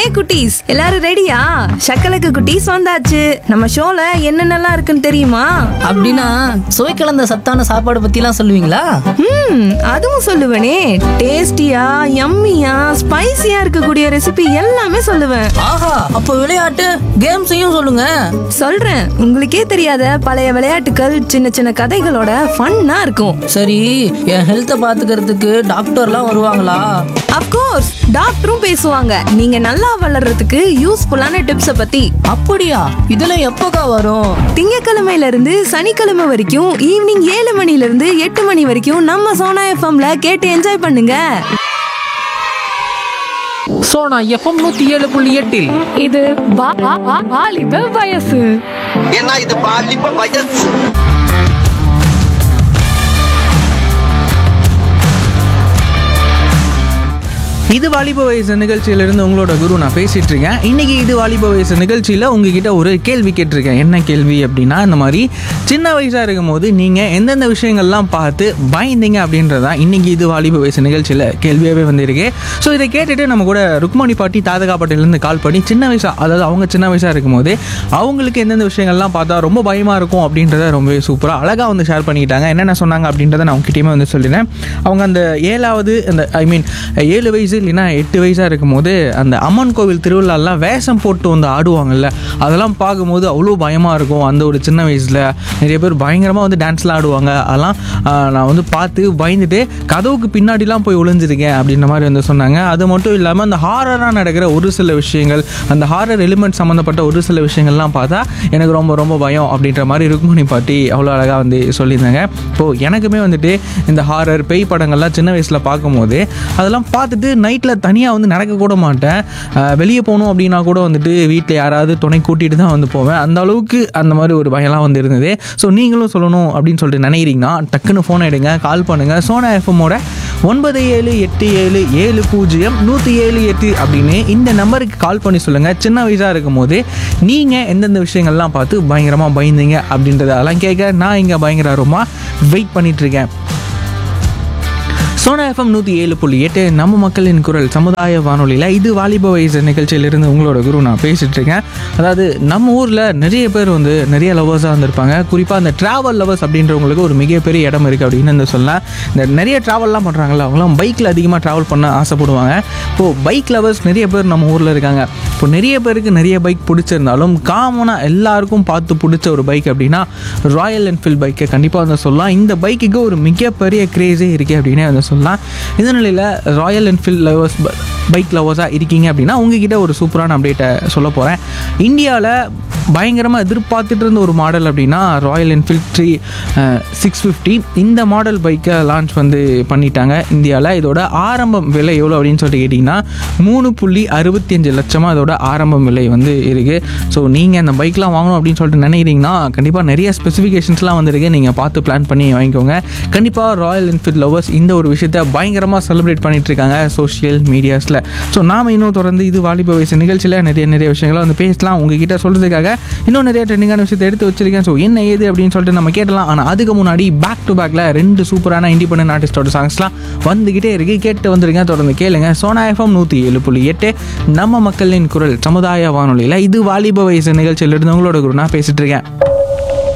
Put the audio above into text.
குட்டீஸ் எல்லாரும் ரெடியா சக்கலக்கு குட்டீஸ் வந்தாச்சு நம்ம ஷோல என்னென்னலாம் இருக்குன்னு தெரியுமா அப்படின்னா சுவை கலந்த சத்தான சாப்பாடு பத்திலாம் சொல்லுவீங்களா ம் அதுவும் சொல்லுவேனே டேஸ்டியா யம்மியா ஸ்பைசியா இருக்கக்கூடிய ரெசிபி எல்லாமே சொல்லுவேன் ஆஹா அப்போ விளையாட்டு கேம்ஸையும் சொல்லுங்க சொல்றேன் உங்களுக்கே தெரியாத பழைய விளையாட்டுகள் சின்ன சின்ன கதைகளோட ஃபன்னா இருக்கும் சரி என் ஹெல்த்தை பாத்துக்கிறதுக்கு டாக்டர்லாம் வருவாங்களா அப்கோர்ஸ் டாக்டரும் பேசுவாங்க நீங்க நல்லா வளர்றதுக்கு யூஸ்ஃபுல்லான டிப்ஸ பத்தி அப்படியா இதெல்லாம் எப்போக்கா வரும் திங்கக்கிழமையில இருந்து சனிக்கிழமை வரைக்கும் ஈவினிங் ஏழு மணில இருந்து எட்டு மணி வரைக்கும் நம்ம சோனா எஃப்எம்ல கேட்டு என்ஜாய் பண்ணுங்க சோனா எஃப்எம் நூத்தி ஏழு புள்ளி எட்டில் இது வா- வா- வா- வாலிப வயசு ஏன்னா இது பாலிப்ப வயசு இது வாலிப வயசு நிகழ்ச்சியிலிருந்து உங்களோட குரு நான் பேசிட்டு இருக்கேன் இன்னைக்கு இது வாலிப வயசு நிகழ்ச்சியில் உங்ககிட்ட ஒரு கேள்வி கேட்டிருக்கேன் என்ன கேள்வி அப்படின்னா இந்த மாதிரி சின்ன வயசாக இருக்கும் போது நீங்கள் எந்தெந்த விஷயங்கள்லாம் பார்த்து பயந்தீங்க அப்படின்றதான் இன்னைக்கு இது வாலிப வயசு நிகழ்ச்சியில் கேள்வியாகவே வந்திருக்கு ஸோ இதை கேட்டுட்டு நம்ம கூட ருக்மணி பாட்டி தாதகா பாட்டிலேருந்து கால் பண்ணி சின்ன வயசா அதாவது அவங்க சின்ன வயசாக இருக்கும் போது அவங்களுக்கு எந்தெந்த விஷயங்கள்லாம் பார்த்தா ரொம்ப பயமாக இருக்கும் அப்படின்றத ரொம்பவே சூப்பராக அழகாக வந்து ஷேர் பண்ணிக்கிட்டாங்க என்னென்ன சொன்னாங்க அப்படின்றத நான் உங்ககிட்டயுமே வந்து சொல்லிடுறேன் அவங்க அந்த ஏழாவது அந்த ஐ மீன் ஏழு வயசு இல்லைன்னா எட்டு வயசாக இருக்கும்போது அந்த அம்மன் கோவில் திருவிழாலாம் வேஷம் போட்டு வந்து ஆடுவாங்கல்ல அதெல்லாம் பார்க்கும்போது அவ்வளோ பயமாக இருக்கும் அந்த ஒரு சின்ன வயசில் நிறைய பேர் பயங்கரமாக வந்து டான்ஸ்லாம் ஆடுவாங்க அதெல்லாம் ஆஹ், நான் வந்து பார்த்து பயந்துட்டு கதவுக்கு பின்னாடிலாம் போய் ஒளிஞ்சிருக்கேன் அப்படின்ற மாதிரி வந்து சொன்னாங்க அது மட்டும் இல்லாமல் அந்த ஹாரராக நடக்கிற ஒரு சில விஷயங்கள் அந்த ஹாரர் எலிமெண்ட் சம்மந்தப்பட்ட ஒரு சில விஷயங்கள்லாம் பார்த்தா எனக்கு ரொம்ப ரொம்ப பயம் அப்படின்ற மாதிரி ருக்மணி பாட்டி அவ்வளோ அழகாக வந்து சொல்லியிருந்தாங்க இப்போது எனக்குமே வந்துட்டு இந்த ஹாரர் பேய் படங்கள்லாம் சின்ன வயசில் பார்க்கும்போது அதெல்லாம் பார்த்துட்டு நைட்டில் தனியாக வந்து நடக்க கூட மாட்டேன் அஹ் வெளியே போகணும் அப்படின்னா கூட வந்துட்டு வீட்டில் யாராவது துணை கூட்டிகிட்டு தான் வந்து போவேன் அந்த அளவுக்கு அந்த மாதிரி ஒரு பயம்லாம் வந்து இருந்தது ஸோ நீங்களும் சொல்லணும் அப்படின்னு சொல்லிட்டு நினைக்கிறீங்கன்னா டக்குன்னு ஃபோன் எடுங்க கால் பண்ணுங்கள் சோனா எஃப்எம்மோட ஒன்பது ஏழு எட்டு ஏழு ஏழு பூஜ்ஜியம் நூற்றி ஏழு எட்டு அப்படின்னு இந்த நம்பருக்கு கால் பண்ணி சொல்லுங்கள் சின்ன வயசாக இருக்கும் போது நீங்கள் எந்தெந்த விஷயங்கள்லாம் பார்த்து பயங்கரமாக பயந்தீங்க அப்படின்றதெல்லாம் கேட்க நான் இங்கே பயங்கர ஆர்வமாக வெயிட் பண்ணிகிட்ருக்கேன் சோனா எஃப்எம் நூற்றி ஏழு புள்ளி எட்டு நம்ம மக்களின் குரல் சமுதாய வானொலியில் இது வாலிப வயசு நிகழ்ச்சியிலிருந்து உங்களோட குரு நான் பேசிகிட்டு இருக்கேன் அதாவது நம்ம ஊரில் நிறைய பேர் வந்து நிறைய லவர்ஸாக வந்திருப்பாங்க குறிப்பாக அந்த ட்ராவல் லவர்ஸ் அப்படின்றவங்களுக்கு ஒரு மிகப்பெரிய இடம் இருக்குது அப்படின்னு வந்து சொல்லலாம் இந்த நிறைய ட்ராவல்லாம் பண்ணுறாங்கல்ல அவங்களாம் பைக்கில் அதிகமாக ட்ராவல் பண்ண ஆசைப்படுவாங்க இப்போது பைக் லவர்ஸ் நிறைய பேர் நம்ம ஊரில் இருக்காங்க இப்போ நிறைய பேருக்கு நிறைய பைக் பிடிச்சிருந்தாலும் காமனாக எல்லாருக்கும் பார்த்து பிடிச்ச ஒரு பைக் அப்படின்னா ராயல் என்ஃபீல்ட் பைக்கை கண்டிப்பாக வந்து சொல்லலாம் இந்த பைக்குக்கு ஒரு மிகப்பெரிய கிரேஸே இருக்குது அப்படின்னே வந்து சொல்லலாம் இந்த நிலையில் ராயல் என்ஃபீல்ட் லவர்ஸ் பைக் லவர்ஸாக இருக்கீங்க அப்படின்னா உங்ககிட்ட ஒரு சூப்பரான அப்டேட்டை சொல்ல போகிறேன் இந்தியாவில் பயங்கரமாக எதிர்பார்த்துட்டு இருந்த ஒரு மாடல் அப்படின்னா Royal Enfield three six fifty இந்த மாடல் பைக்கை லான்ச் வந்து பண்ணிட்டாங்க இந்தியாவில் இதோட ஆரம்பம் விலை எவ்வளோ அப்படின்னு சொல்லிட்டு கேட்டிங்கன்னா மூணு புள்ளி அறுபத்தி அஞ்சு லட்சமாக இதோட ஆரம்பம் விலை வந்து இருக்குது ஸோ நீங்கள் அந்த பைக்லாம் வாங்கணும் அப்படின்னு சொல்லிட்டு நினைக்கிறீங்கன்னா கண்டிப்பாக நிறைய ஸ்பெசிஃபிகேஷன்ஸ்லாம் வந்திருக்கு நீங்கள் பார்த்து பிளான் பண்ணி வாங்கிக்கோங்க கண்டிப்பாக ராயல் என்ஃபீல்ட் லவர்ஸ் இந்த ஒரு விஷயத்தை பயங்கரமாக செலிப்ரேட் பண்ணிட்டு இருக்காங்க சோஷியல் மீடியாஸில் ஸோ நாம இன்னும் தொடர்ந்து இது வாலிப வயசு நிகழ்ச்சியில் நிறைய நிறைய விஷயங்களை வந்து பேசலாம் உங்ககிட்ட சொல்கிறதுக்காக இன்னும் நிறைய ட்ரெண்டிங்கான விஷயத்தை எடுத்து வச்சிருக்கேன் ஸோ என்ன ஏது அப்படின்னு சொல்லிட்டு நம்ம கேட்டலாம் ஆனால் அதுக்கு முன்னாடி பேக் டு பேக்கில் ரெண்டு சூப்பரான இண்டிபெண்டன்ட் ஆர்டிஸ்டோட சாங்ஸ்லாம் வந்துக்கிட்டே இருக்கு கேட்டு வந்திருங்க தொடர்ந்து கேளுங்க சோனா எஃப்எம் நூற்றி ஏழு புள்ளி எட்டு நம்ம மக்களின் குரல் சமுதாய வானொலியில் இது வாலிப வயசு நிகழ்ச்சியிலிருந்து உங்களோட குரு நான் பேசிட்டு இருக்கேன்